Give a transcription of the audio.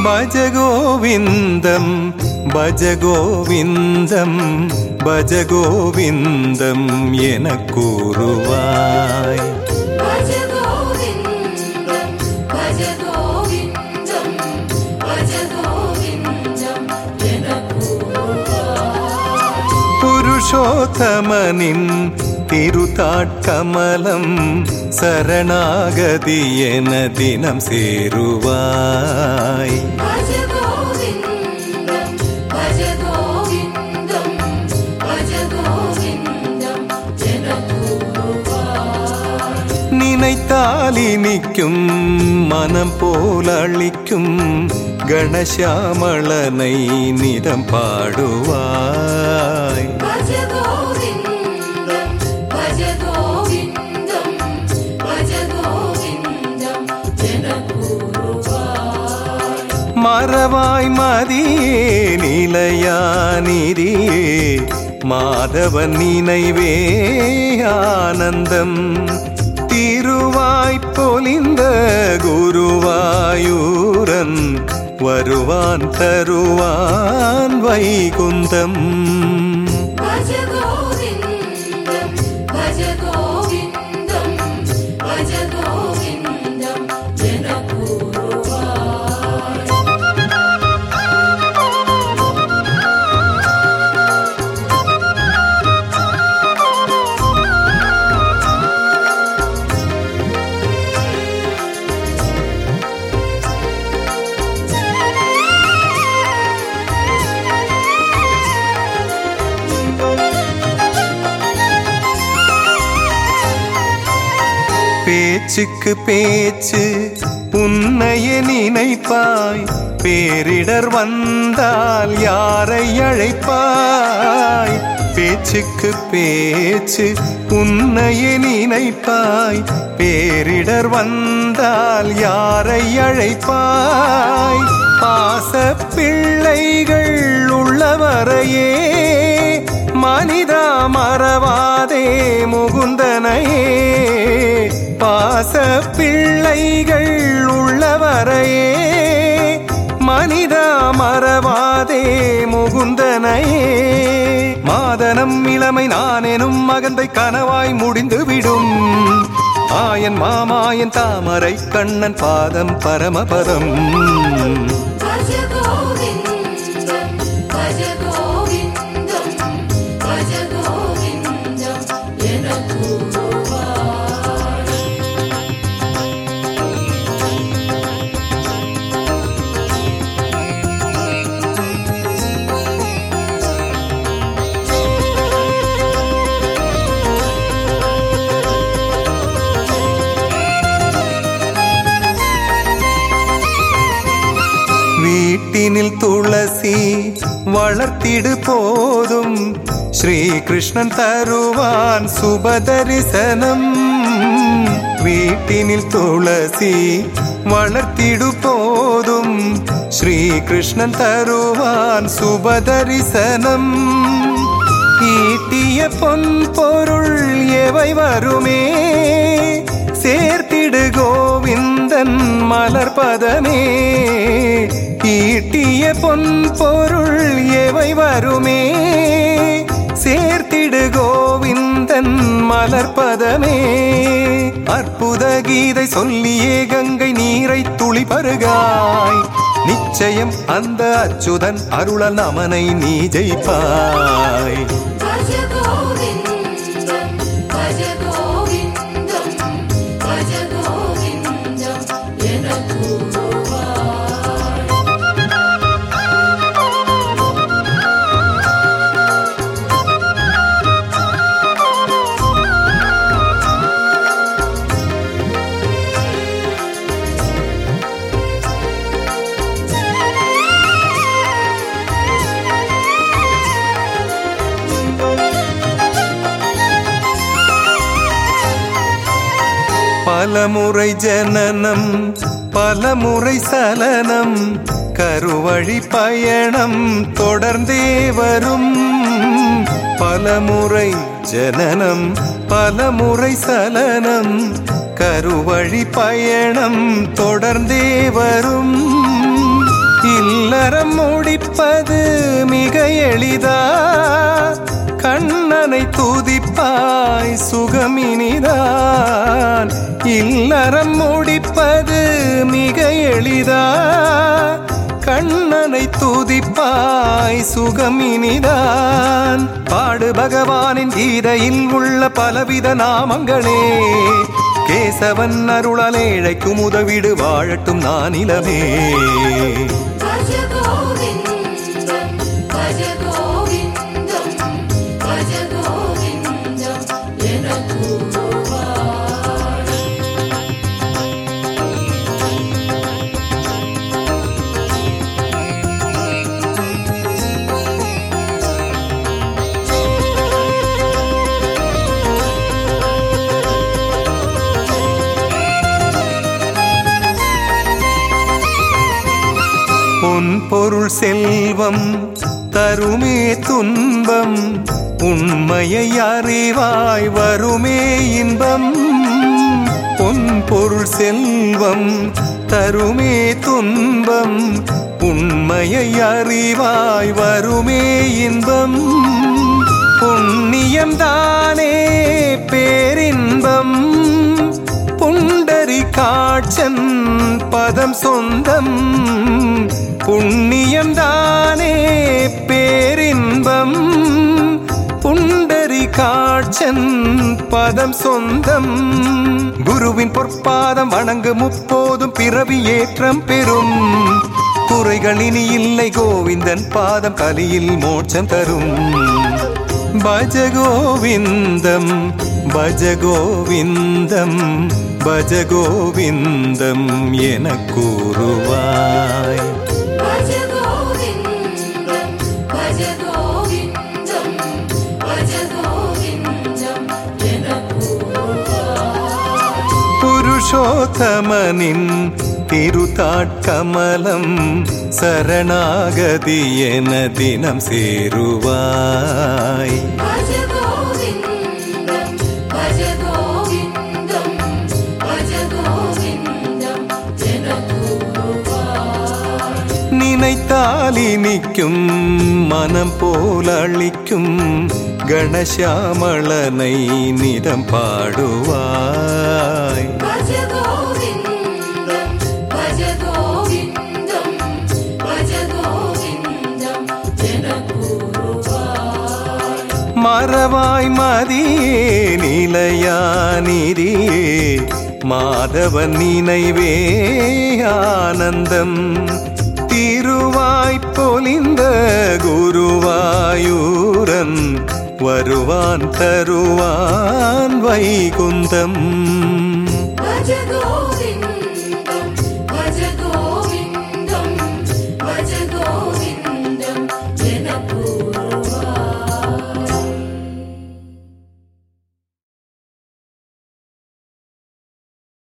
ഭജ ഗോവിന്ദം ഭജ ഗോവിന്ദം ഭജ ഗോവിന്ദം എന കൂറുവായ് ഭജ ഗോവിന്ദം ഭജ ഗോവിന്ദം ഭജ ഗോവിന്ദം പുരുഷോത്തമനിൻ തിരുതാട്കമലം ശരണാഗതി എന ദിനം സേരുവായ് ഭജ ഗോവിന്ദം ഭജ ഗോവിന്ദം ഭജ ഗോവിന്ദം நினைத்தால் இனிக்கும் மனம் போல் அளிக்கும் கணசாமளனை நிதம் பாடுவாய் ഭജ ഗോവിന്ദം ഭജ ഗോവിന്ദം ഭജ ഗോവിന്ദം மறவாய் மதியே நிலையானிரியே மாதவன் நினைவே ஆனந்தம் திருவாய் பொலிந்த குருவாயூரன் வருவான் தருவான் வைகுந்தம் ഭജ ഗോവിന്ദം ഭജ ഗോവിന്ദം ഭജ ഗോവിന്ദം பேச்சுக்கு பேச்சு உன்னைய நினைப்பாய் பேரிடர் வந்தால் யாரை அழைப்பாய் பேச்சுக்கு பேச்சு உன்னைய நினைப்பாய் பேரிடர் வந்தால் யாரை அழைப்பாய் பாச பிள்ளைகள் உள்ளவரையே மனிதா மறவாதே முகுந்தனையே பாச பிள்ளைகள் உள்ளவரையே மனிதா மறவாதே முகுந்தனையே மாதனம் இளமை நானெனும் மகந்தை கனவாய் முடிந்துவிடும் ஆயன் மாமாயன் தாமரை கண்ணன் பாதம் பரமபதம் ഭജ ഗോവിന്ദം ഭജ ഗോവിന്ദം ഭജ ഗോവിന്ദം വീട്ടിനിൽ തുളസി വളർത്തിട് പോതും ശ്രീകൃഷ്ണൻ തരുവാൻ സുഭദർശനം വീട്ടിനിൽ തുളസി വളർത്തിടു പോതും ശ്രീകൃഷ്ണൻ തരുവാൻ സുഭദർശനം ஈட்டிய பொன் பொருள் எவை வருமே சேர்த்திடு கோவிந்தன் மலர்பதமே ஈட்டிய பொன் பொருள் எவை வருமே சேர்த்திடு கோவிந்தன் மலர்பதமே அற்புத கீதை சொல்லியே கங்கை நீரை துளி பருகாய் நிச்சயம் அந்த அச்சுதன் அருளன் அமனை நீ ஜெயிப்பாய் ഭജ ഗോവിന്ദം ഭജ ഗോവിന്ദം ഭജ ഗോവിന്ദം பலமுறை ஜனனம் பலமுறை சலனம் கருவழி பயணம் தொடர்ந்தே வரும் பலமுறை ஜனனம் பலமுறை சலனம் கருவழி பயணம் தொடர்ந்தே வரும் இல்லறம் முடிப்பது மிக எளிதா கண்ணனை துதிப்பாய் சுகமினிதான் இல்லறம் முடிப்பது மிக எளிதா கண்ணனை துதிப்பாய் சுகமினிதான் பாடு பகவானின் கீதையில் உள்ள பலவித நாமங்களே கேசவன் அருளலேழைக்கும் உதவிடு வாழட்டும் நானிலமே भज गोविन्दं भज गोविन्दं भज गोविन्दं எனக்கூறுவாய் பொன் பொருள் செல்வம் தருமே துன்பம் உண்மையை அறிவாய் வருமே இன்பம் பொன் பொருள் செல்வம் தருமே துன்பம் உண்மையை அறிவாய் வருமே இன்பம் புண்ணியம் தானே பேரின்பம் புண்டரி காட்சன் பதம் சொந்தம் புண்ணியம் தானே பேரின்பம் புண்டரி காட்சன் பதம் சொந்தம் குருவின் பொற்பாதம் வணங்கு முப்போதும் பிறவி ஏற்றம் பெறும் குறைகள் இனி இல்லை கோவிந்தன் பாதம் கலியில் மோட்சம் தரும் பஜ கோவிந்தம் பஜ கோவிந்தம் பஜ கோவிந்தம் என கூறுவாய் भज गोविन्दं भज गोविन्दं भज गोविन्दं எனக்கூறுவாய் புருஷோத்தமனின் திருத்தாட்கமலம் சரணாகதி என தினம் சேருவாய் भज गोविन्दं भज गोविन्दं भज गोविन्दं எனக்கூறுவாய் நினைத்தாலி நிற்கும் மனம் போல் அளிக்கும் கணசாமளனை நிதம் பாடுவாய் भज गोविन्दं भज गोविन्दं भज गोविन्दं எனக்கூறுவாய் மறவாய் மதியே நிலையானிரியே மாதவன் நினைவே ஆனந்தம் திருவாய் பொலிந்த குருவாயூரன் வருவான் தருவான் வைகுந்தம் भज गोविन्दं